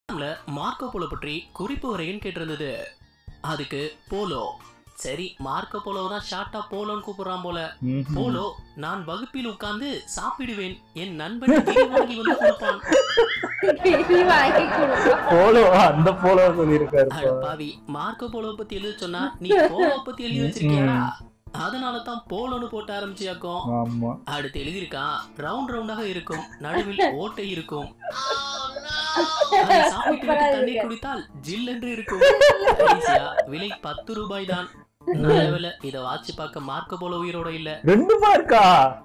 Marco polo பற்றி குறிப்பு வரையும் கேட்டிருந்தது அதுக்கு போலோ சரி மார்க்கோ போலோ தான் ஷார்ட்டா போலோன்னு கூப்பிடுறான் போல ம்ஹும். போலோ நான் வகுப்பில் உட்கார்ந்து சாப்பிடுவேன் என் நண்பன் கிரி வாங்கி வந்து கொடுப்பான் கிளி வாங்கி கொடுப்போம் போலோ அந்த போலோ சொல்லியிருக்காரு அட பாவி மார்க்கோ போலோ பத்தி எழுத சொன்னா நீ போலோ பத்தி எழுதி வச்சிருக்கியா அதனால தான் போலோன்னு போட்டு ஆரம்பிச்சியாக்கும் ஆமா அடுத்து எழுதியிருக்கான் ரவுண்ட் ரவுண்டாக இருக்கும் நடுவில் ஓட்டை இருக்கும் அதை சாப்பிட்டு விட்டு தண்ணீர் குடித்தால் ஜில்லென்று இருக்கும் கடைசியா விலை பத்து ரூபாய் தான் நல்ல வேளை இதை வாட்சி பார்க்க மார்க்க போல உயிரோட இல்ல ரெண்டு மார்க்கா